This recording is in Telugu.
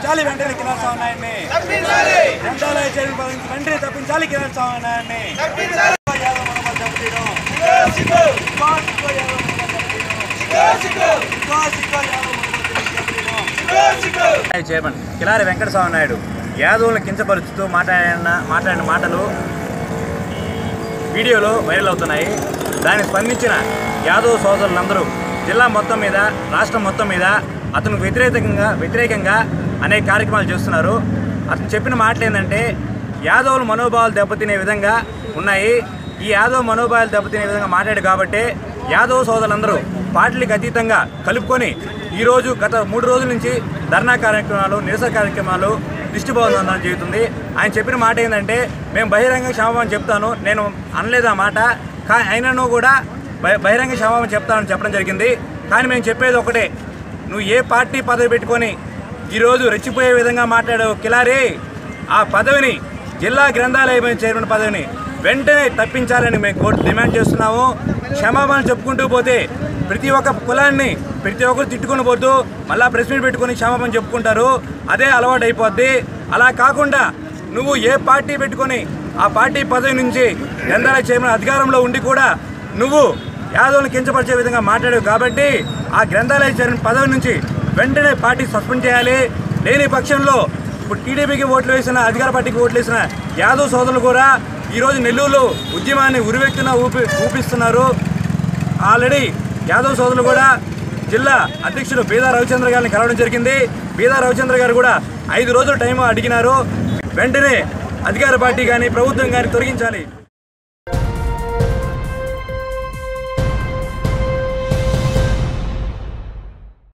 తప్పించాలి వెంటనే కిరణ్ స్వామినాయుడిని గ్రంథాలయ చైర్మన్ పదవి నుంచి వెంటనే తప్పించాలి కిరణ్ స్వామినాయుడిని యాదవ్ మనోబల్ దెబ్బతీయడం. సిగ్గో యాదవ్ మనోబల్ దెబ్బతీయడం. సిగ్గో యాదవ్ మనోబల్ దెబ్బతీయడం. చైర్మన్ కిలారి వెంకటస్వామి నాయుడు యాదవులను కించపరుచుతూ మాట్లాడిన మాట్లాడిన మాటలు వీడియోలో వైరల్ అవుతున్నాయి దానికి స్పందించిన యాదవ్ సోదరులందరూ జిల్లా మొత్తం మీద రాష్ట్రం మొత్తం మీద అతను వ్యతిరేకంగా వ్యతిరేకంగా అనేక కార్యక్రమాలు చేస్తున్నారు అతను చెప్పిన మాటలు ఏంటంటే యాదవుల మనోభావాలు దెబ్బతినే విధంగా ఉన్నాయి ఈ యాదవ్ మనోభావాలు దెబ్బతినే విధంగా మాట్లాడు కాబట్టి యాదవ్ సోదరులందరూ పార్టీలకు అతీతంగా కలుపుకొని ఈరోజు గత మూడు రోజుల నుంచి ధర్నా కార్యక్రమాలు నిరసన కార్యక్రమాలు దిష్టిబోధన అందడం జరుగుతుంది ఆయన చెప్పిన మాట ఏంటంటే మేము బహిరంగ క్షమాపణ చెప్తాను నేను అనలేదు ఆ మాట కా అయినను కూడా బహి- బహిరంగ క్షమాపణ చెప్తానని చెప్పడం జరిగింది కానీ మేము చెప్పేది ఒకటే నువ్వు ఏ పార్టీ పదవి పెట్టుకొని ఈరోజు రెచ్చిపోయే విధంగా మాట్లాడావు కిలారి ఆ పదవిని జిల్లా గ్రంథాలయ చైర్మన్ పదవిని వెంటనే తప్పించాలని మేము కోర్టు డిమాండ్ చేస్తున్నాము క్షమాపణ చెప్పుకుంటూ పోతే ప్రతి ఒక్క కులాన్ని ప్రతి ఒక్కరు తిట్టుకుని పోతూ మళ్ళా ప్రెస్ మీట్ పెట్టుకొని క్షమాపణ చెప్పుకుంటారు అదే అలవాటు అయిపోద్ది అలా కాకుండా నువ్వు ఏ పార్టీ పెట్టుకొని ఆ పార్టీ పదవి నుంచి గ్రంథాలయ చైర్మన్ అధికారంలో ఉండి కూడా నువ్వు యాదవ్ని కించపరిచే విధంగా మాట్లాడావు కాబట్టి ఆ గ్రంథాలయ చైర్మన్ పదవి నుంచి వెంటనే పార్టీ సస్పెండ్ చేయాలి లేని పక్షంలో ఇప్పుడు టీడీపీకి ఓట్లు వేసిన అధికార పార్టీకి ఓట్లు వేసిన యాదవ్ సోదరులు కూడా ఈరోజు నెల్లూరులో ఉద్యమాన్ని ఉరివెత్తున ఊపి ఊపిస్తున్నారు ఆల్రెడీ యాదవ్ సోదరులు కూడా జిల్లా అధ్యక్షుడు బీదా రవిచంద్ర గారిని కలవడం జరిగింది బీదా రవిచంద్ర గారు కూడా ఐదు రోజులు టైం అడిగినారు వెంటనే అధికార పార్టీ కానీ ప్రభుత్వం కానీ తొలగించాలి